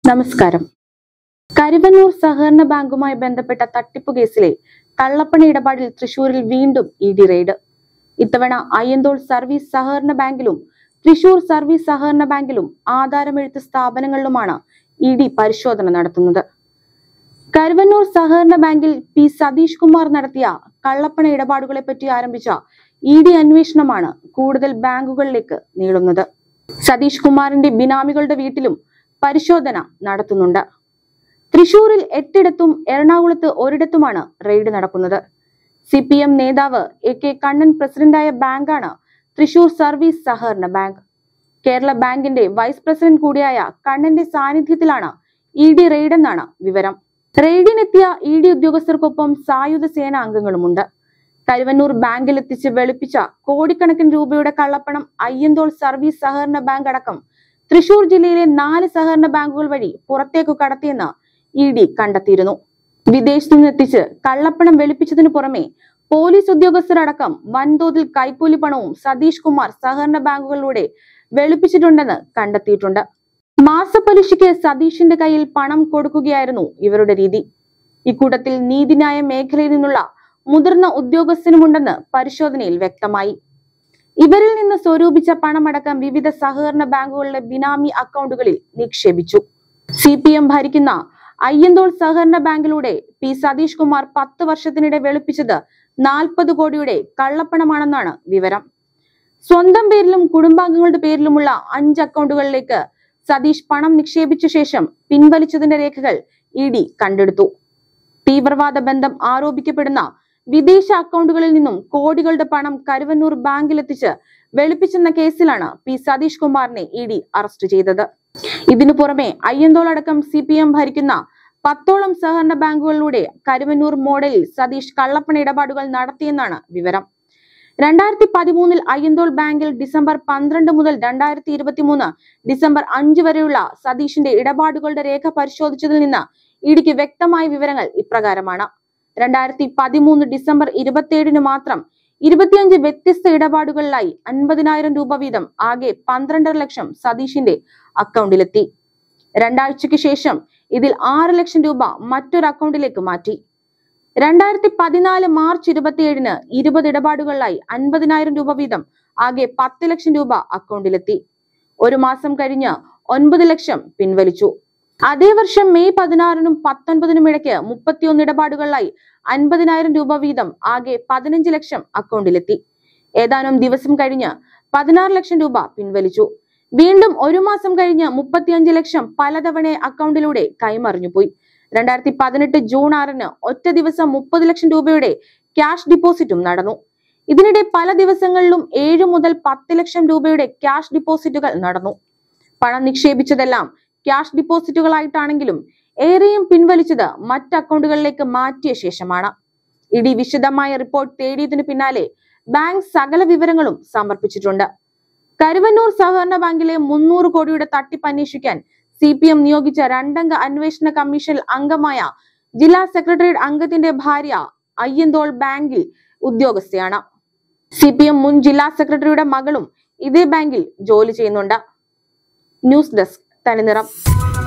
നമസ്കാരം കരുവന്നൂർ സഹകരണ ബാങ്കുമായി ബന്ധപ്പെട്ട തട്ടിപ്പ് കേസിലെ കള്ളപ്പണ ഇടപാടിൽ തൃശൂരിൽ വീണ്ടും ഇ ഡി റെയ്ഡ് ഇത്തവണ അയ്യന്തോൾ സർവീസ് സഹകരണ ബാങ്കിലും തൃശൂർ സർവീസ് സഹകരണ ബാങ്കിലും ആധാരമെഴുത്ത് സ്ഥാപനങ്ങളിലുമാണ് ഇ ഡി പരിശോധന നടത്തുന്നത് കരുവന്നൂർ സഹകരണ ബാങ്കിൽ പി സതീഷ് കുമാർ നടത്തിയ കള്ളപ്പണ ഇടപാടുകളെ പറ്റി ആരംഭിച്ച ഇ ഡി അന്വേഷണമാണ് കൂടുതൽ ബാങ്കുകളിലേക്ക് നീളുന്നത് സതീഷ് കുമാറിന്റെ ബിനാമികളുടെ വീട്ടിലും പരിശോധന നടത്തുന്നുണ്ട് തൃശൂരിൽ എട്ടിടത്തും എറണാകുളത്ത് ഒരിടത്തുമാണ് റെയ്ഡ് നടക്കുന്നത് സി പി എം നേതാവ് എ കെ കണ്ണൻ പ്രസിഡന്റായ ബാങ്കാണ് തൃശൂർ സർവീസ് സഹകരണ ബാങ്ക് കേരള ബാങ്കിന്റെ വൈസ് പ്രസിഡന്റ് കൂടിയായ കണ്ണന്റെ സാന്നിധ്യത്തിലാണ് ഇ ഡി റെയ്ഡ് എന്നാണ് വിവരം റെയ്ഡിനെത്തിയ ഇ ഡി ഉദ്യോഗസ്ഥർക്കൊപ്പം സായുധ സേന അംഗങ്ങളുമുണ്ട് കരുവന്നൂർ ബാങ്കിൽ എത്തിച്ച് വെളുപ്പിച്ച കോടിക്കണക്കിന് രൂപയുടെ കള്ളപ്പണം അയ്യന്തോൾ സർവീസ് സഹകരണ ബാങ്ക് അടക്കം തൃശൂർ ജില്ലയിലെ നാല് സഹകരണ ബാങ്കുകൾ വഴി പുറത്തേക്ക് കടത്തിയെന്ന് ഇ ഡി കണ്ടെത്തിയിരുന്നു വിദേശത്തു നിന്നെത്തിച്ച് കള്ളപ്പണം വെളുപ്പിച്ചതിനു പുറമെ പോലീസ് ഉദ്യോഗസ്ഥരടക്കം വൻതോതിൽ കൈക്കൂലി പണവും സതീഷ് കുമാർ സഹകരണ ബാങ്കുകളിലൂടെ വെളുപ്പിച്ചിട്ടുണ്ടെന്ന് കണ്ടെത്തിയിട്ടുണ്ട് മാസപ്പലിശയ്ക്ക് സതീഷിന്റെ കയ്യിൽ പണം കൊടുക്കുകയായിരുന്നു ഇവരുടെ രീതി ഇക്കൂട്ടത്തിൽ നീതിന്യായ മേഖലയിൽ നിന്നുള്ള മുതിർന്ന ഉദ്യോഗസ്ഥനുമുണ്ടെന്ന് പരിശോധനയിൽ വ്യക്തമായി ഇവരിൽ നിന്ന് സ്വരൂപിച്ച പണമടക്കം വിവിധ സഹകരണ ബാങ്കുകളിലെ ബിനാമി അക്കൗണ്ടുകളിൽ നിക്ഷേപിച്ചു സി പി എം ഭരിക്കുന്ന അയ്യന്തോൾ സഹകരണ ബാങ്കിലൂടെ പി സതീഷ് കുമാർ പത്ത് വർഷത്തിനിടെ വെളുപ്പിച്ചത് നാൽപ്പത് കോടിയുടെ കള്ളപ്പണമാണെന്നാണ് വിവരം സ്വന്തം പേരിലും കുടുംബാംഗങ്ങളുടെ പേരിലുമുള്ള അഞ്ച് അക്കൗണ്ടുകളിലേക്ക് സതീഷ് പണം നിക്ഷേപിച്ച ശേഷം പിൻവലിച്ചതിന്റെ രേഖകൾ ഇ ഡി കണ്ടെടുത്തു തീവ്രവാദ ബന്ധം ആരോപിക്കപ്പെടുന്ന വിദേശ അക്കൗണ്ടുകളിൽ നിന്നും കോടികളുടെ പണം കരുവന്നൂർ ബാങ്കിലെത്തിച്ച് വെളുപ്പിച്ചെന്ന കേസിലാണ് പി സതീഷ് കുമാറിനെ ഇ ഡി അറസ്റ്റ് ചെയ്തത് ഇതിനു പുറമെ അയ്യന്തോൾ അടക്കം സി പി എം ഭരിക്കുന്ന പത്തോളം സഹകരണ ബാങ്കുകളിലൂടെ കരുവന്നൂർ മോഡലിൽ സതീഷ് കള്ളപ്പണ ഇടപാടുകൾ നടത്തിയെന്നാണ് വിവരം രണ്ടായിരത്തി പതിമൂന്നിൽ അയ്യന്തോൾ ബാങ്കിൽ ഡിസംബർ പന്ത്രണ്ട് മുതൽ രണ്ടായിരത്തി ഇരുപത്തി മൂന്ന് ഡിസംബർ അഞ്ച് വരെയുള്ള സതീഷിന്റെ ഇടപാടുകളുടെ രേഖ പരിശോധിച്ചതിൽ നിന്ന് ഇഡിക്ക് വ്യക്തമായ വിവരങ്ങൾ ഇപ്രകാരമാണ് രണ്ടായിരത്തി പതിമൂന്ന് ഡിസംബർ ഇരുപത്തിയേഴിന് മാത്രം ഇരുപത്തിയഞ്ച് വ്യത്യസ്ത ഇടപാടുകളിലായി അൻപതിനായിരം രൂപ വീതം ആകെ പന്ത്രണ്ടര ലക്ഷം സതീഷിന്റെ അക്കൗണ്ടിലെത്തി രണ്ടാഴ്ചയ്ക്ക് ശേഷം ഇതിൽ ആറ് ലക്ഷം രൂപ മറ്റൊരു അക്കൗണ്ടിലേക്ക് മാറ്റി രണ്ടായിരത്തി പതിനാല് മാർച്ച് ഇരുപത്തിയേഴിന് ഇരുപത് ഇടപാടുകളിലായി അൻപതിനായിരം രൂപ വീതം ആകെ പത്ത് ലക്ഷം രൂപ അക്കൗണ്ടിലെത്തി ഒരു മാസം കഴിഞ്ഞ് ഒൻപത് ലക്ഷം പിൻവലിച്ചു അതേ വർഷം മെയ് പതിനാറിനും പത്തൊൻപതിനും ഇടയ്ക്ക് മുപ്പത്തിയൊന്ന് ഇടപാടുകളിലായി അൻപതിനായിരം രൂപ വീതം ആകെ പതിനഞ്ച് ലക്ഷം അക്കൗണ്ടിലെത്തി ഏതാനും ദിവസം കഴിഞ്ഞ് പതിനാറ് ലക്ഷം രൂപ പിൻവലിച്ചു വീണ്ടും ഒരു മാസം കഴിഞ്ഞ് മുപ്പത്തിയഞ്ച് ലക്ഷം പലതവണ അക്കൗണ്ടിലൂടെ കൈമറിഞ്ഞു പോയി രണ്ടായിരത്തി പതിനെട്ട് ജൂൺ ആറിന് ഒറ്റ ദിവസം മുപ്പത് ലക്ഷം രൂപയുടെ ക്യാഷ് ഡിപ്പോസിറ്റും നടന്നു ഇതിനിടെ പല ദിവസങ്ങളിലും ഏഴ് മുതൽ പത്ത് ലക്ഷം രൂപയുടെ ക്യാഷ് ഡിപ്പോസിറ്റുകൾ നടന്നു പണം നിക്ഷേപിച്ചതെല്ലാം ക്യാഷ് ഡിപ്പോസിറ്റുകളായിട്ടാണെങ്കിലും ഏറെയും പിൻവലിച്ചത് മറ്റ് അക്കൗണ്ടുകളിലേക്ക് മാറ്റിയ ശേഷമാണ് ഇഡി വിശദമായ റിപ്പോർട്ട് തേടിയതിനു പിന്നാലെ ബാങ്ക് സകല വിവരങ്ങളും സമർപ്പിച്ചിട്ടുണ്ട് കരുവന്നൂർ സഹകരണ ബാങ്കിലെ മുന്നൂറ് കോടിയുടെ തട്ടിപ്പ് അന്വേഷിക്കാൻ സി പി എം നിയോഗിച്ച രണ്ടംഗ അന്വേഷണ കമ്മീഷനിൽ അംഗമായ ജില്ലാ സെക്രട്ടേറിയറ്റ് അംഗത്തിന്റെ ഭാര്യ അയ്യന്തോൾ ബാങ്കിൽ ഉദ്യോഗസ്ഥയാണ് സി പി എം മുൻ ജില്ലാ സെക്രട്ടറിയുടെ മകളും ഇതേ ബാങ്കിൽ ജോലി ചെയ്യുന്നുണ്ട് ന്യൂസ് ഡെസ്ക് തനിനിറം